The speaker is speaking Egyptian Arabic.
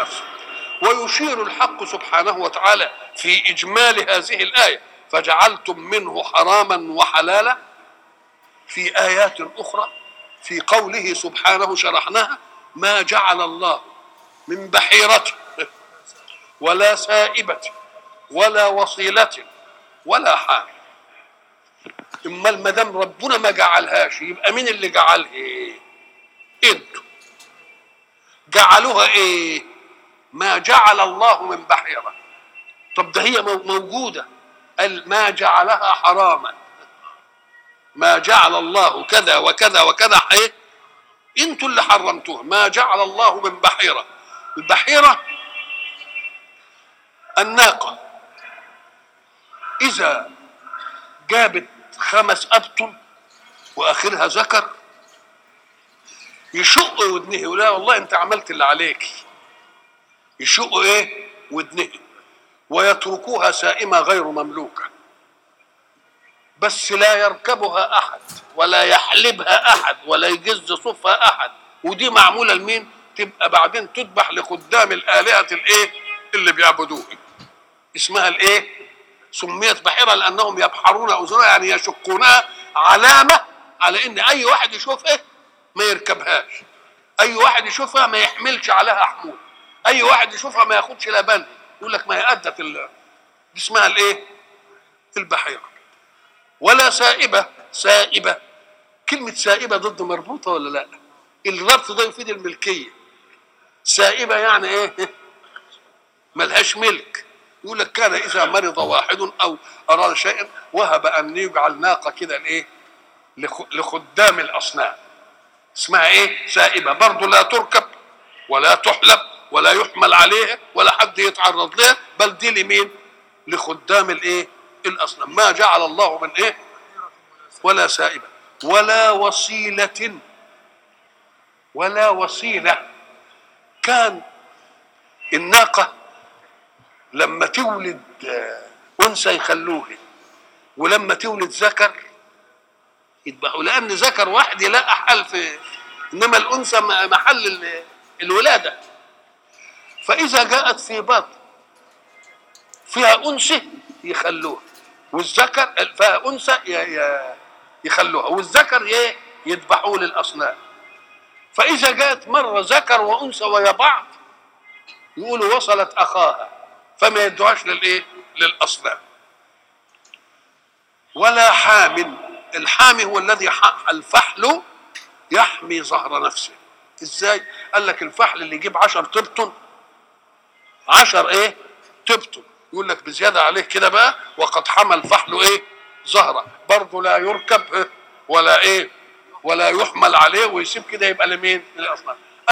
نفسه ويشير الحق سبحانه وتعالى في إجمال هذه الآية فجعلتم منه حراما وحلالا في آيات أخرى في قوله سبحانه شرحناها ما جعل الله من بحيرة ولا سائبة ولا وصيلة ولا حامل امال ما دام ربنا ما جعلهاش يبقى مين اللي جعلها ايه انتوا جعلوها ايه ما جعل الله من بحيره طب ده هي مو- موجوده قال ما جعلها حراما ما جعل الله كذا وكذا وكذا ايه انتوا اللي حرمتوها ما جعل الله من بحيره البحيره الناقه اذا جابت خمس ابطن واخرها ذكر يشق ودنه يقول لها والله انت عملت اللي عليك يشق ايه ودنه ويتركوها سائمه غير مملوكه بس لا يركبها احد ولا يحلبها احد ولا يجز صفها احد ودي معموله لمين تبقى بعدين تذبح لخدام الالهه الايه اللي بيعبدوه اسمها الايه سميت بحيره لانهم يبحرون اذنها يعني يشقونها علامه على ان اي واحد يشوفها ما يركبهاش اي واحد يشوفها ما يحملش عليها حمول اي واحد يشوفها ما ياخدش لبن يقول لك ما هي ادت ال- دي اسمها الايه البحيره ولا سائبه سائبه كلمه سائبه ضد مربوطه ولا لا الربط ده يفيد الملكيه سائبه يعني ايه ملهاش ملك يقول لك كان اذا مرض واحد او اراد شيئا وهب ان يجعل ناقه كده لايه لخ- لخدام الاصنام اسمها ايه سائبه برضه لا تركب ولا تحلب ولا يحمل عليها ولا حد يتعرض لها بل دي لمين لخدام الايه الاصنام ما جعل الله من ايه ولا سائبه ولا وصيله ولا وصيله كان الناقه لما تولد آه، انثى يخلوه ولما تولد ذكر يذبحوا لان ذكر واحد يلاقى حل في انما الانثى م- محل ال- الولاده فاذا جاءت في بطن فيها انثى يخلوها والذكر فيها انثى ي- ي- يخلوها والذكر ي- يذبحوه للاصنام فاذا جاءت مره ذكر وانثى ويا بعض يقولوا وصلت اخاها فما يدوهاش للايه للاصنام ولا حامل الحامي هو الذي ح- الفحل يحمي ظهر نفسه ازاي قال لك الفحل اللي يجيب عشر تبطن عشر ايه تبطن يقول لك بزياده عليه كده بقى وقد حمى الفحل ايه ظهره برضه لا يركب إيه؟ ولا ايه ولا يحمل عليه ويسيب كده يبقى لمين للاصنام